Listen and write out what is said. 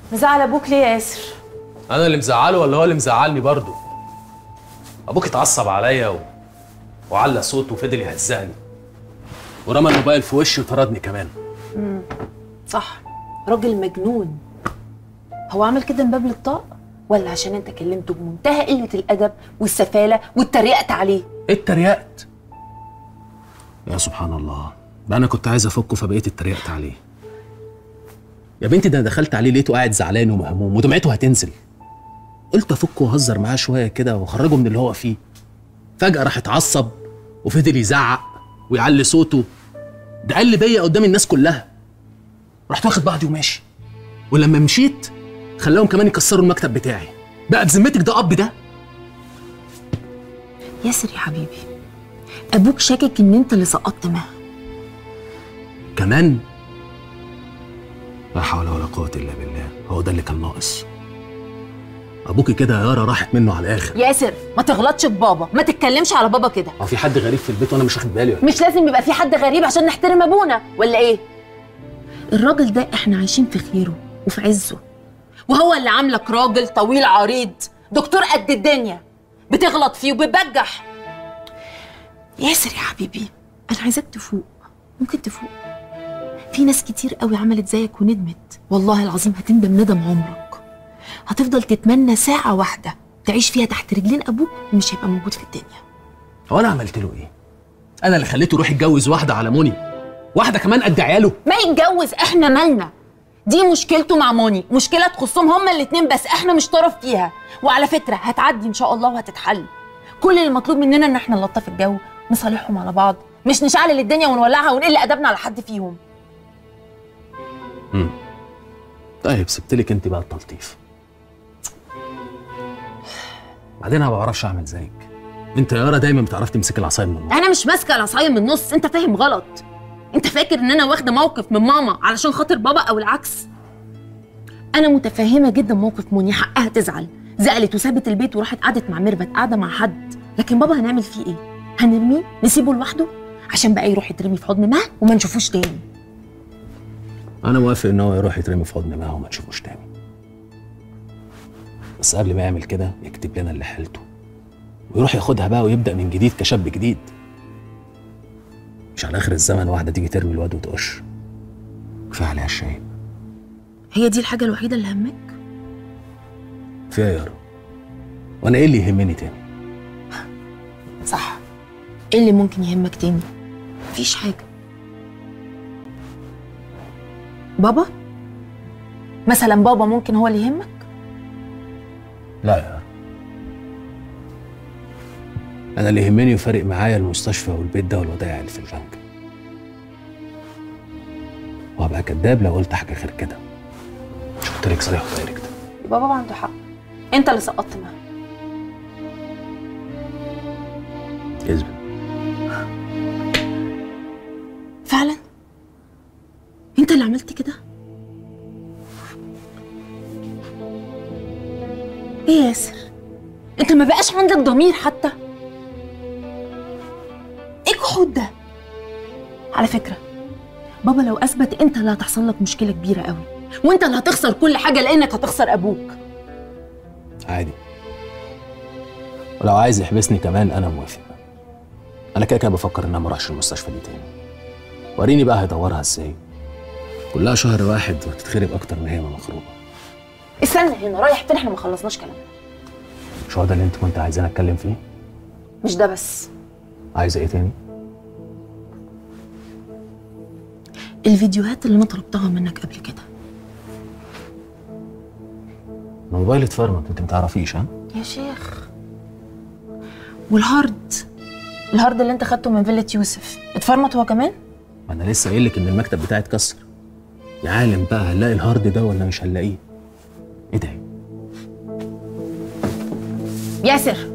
مزعل ابوك ليه يا ياسر انا اللي مزعله ولا هو اللي مزعلني برضه ابوك اتعصب عليا و... وعلى صوته وفضل يهزقني ورمى الموبايل في وشي وطردني كمان صح راجل مجنون هو عمل كده من باب الطاق ولا عشان انت كلمته بمنتهى قله الادب والسفاله واتريقت عليه اتريقت يا سبحان الله ده انا كنت عايز افكه فبقيت اتريقت عليه يا بنتي ده انا دخلت عليه لقيته قاعد زعلان ومهموم ودمعته هتنزل قلت افكه واهزر معاه شويه كده واخرجه من اللي هو فيه فجاه راح اتعصب وفضل يزعق ويعلي صوته ده قل بيا قدام الناس كلها رحت واخد بعضي وماشي ولما مشيت خلاهم كمان يكسروا المكتب بتاعي بقى بذمتك ده اب ده ياسر يا حبيبي ابوك شاكك ان انت اللي سقطت معاه كمان لا حول ولا قوة إلا بالله هو ده اللي كان ناقص أبوكي كده يا يارا راحت منه على الآخر ياسر ما تغلطش في بابا ما تتكلمش على بابا كده هو في حد غريب في البيت وأنا مش واخد بالي ولا مش لازم يبقى في حد غريب عشان نحترم ابونا ولا ايه الراجل ده احنا عايشين في خيره وفي عزه وهو اللي عاملك راجل طويل عريض دكتور قد الدنيا بتغلط فيه وبتبجح ياسر يا حبيبي انا عايزاك تفوق ممكن تفوق في ناس كتير قوي عملت زيك وندمت والله العظيم هتندم ندم عمرك هتفضل تتمنى ساعة واحدة تعيش فيها تحت رجلين أبوك ومش هيبقى موجود في الدنيا هو أنا عملت له إيه؟ أنا اللي خليته يروح يتجوز واحدة على موني واحدة كمان قد عياله ما يتجوز احنا مالنا دي مشكلته مع موني مشكلة تخصهم هما الاتنين بس احنا مش طرف فيها وعلى فكرة هتعدي ان شاء الله وهتتحل كل اللي مطلوب مننا ان احنا نلطف الجو نصالحهم على بعض مش نشعل الدنيا ونولعها ونقل ادبنا على حد فيهم مم. طيب سبتلك أنت بقى التلطيف بعدين أنا ما بعرفش أعمل زيك أنت يا يارا دايما بتعرف تمسك العصاية من النص انا مش ماسكه العصايه من النص انت فاهم غلط انت فاكر ان انا واخده موقف من ماما علشان خاطر بابا او العكس انا متفهمه جدا موقف موني حقها تزعل زعلت وسابت البيت وراحت قعدت مع ميرفت قاعده مع حد لكن بابا هنعمل فيه ايه هنرميه نسيبه لوحده عشان بقى يروح يترمي في حضن مها وما نشوفوش تاني أنا موافق إن هو يروح يترمي في حضن معاه وما تشوفوش تاني بس قبل ما يعمل كده يكتب لنا اللي حيلته ويروح ياخدها بقى ويبدأ من جديد كشاب جديد مش على آخر الزمن واحدة تيجي ترمي الواد وتقش كفاية عليها الشاي هي دي الحاجه الوحيده اللي همك فيها يارا وأنا إيه اللي يهمني تاني صح ايه اللي ممكن يهمك تاني مفيش حاجه بابا مثلا بابا ممكن هو اللي يهمك لا يا يارا أنا اللي يهمني يفرق معايا المستشفى والبيت ده والودائع اللي في البنك وهبقى كداب لو قلت حاجة غير كده مش قلت لك صريح دايركت يبقى بابا عنده حق انت اللي سقطت معاه كذب فعلا انت اللي عملت كده ايه يا ياسر انت ما بقاش عندك ضمير حتى ايه الجحود ده على فكره بابا لو اثبت انت اللي هتحصل لك مشكله كبيره قوي وانت اللي هتخسر كل حاجه لانك هتخسر ابوك عادي ولو عايز يحبسني كمان انا موافق انا كده كده بفكر ان انا ما اروحش المستشفى دي تاني وريني بقى هيدورها ازاي كلها شهر واحد وتتخرب اكتر ما هي مخروبه استنى هنا رايح فين احنا ما خلصناش كلام مش هو ده اللي انت كنت عايزاني اتكلم فيه مش ده بس عايزه ايه تاني الفيديوهات اللي انا طلبتها منك قبل كده أنا موبايلي اتفرمت انت متعرفيش ها يا شيخ والهارد الهارد اللي انت خدته من فيلة يوسف اتفرمط هو كمان ما انا لسه قايل لك ان المكتب بتاعي اتكسر يا عالم بقى هنلاقي الهارد ده ولا مش هنلاقيه ايه ده ياسر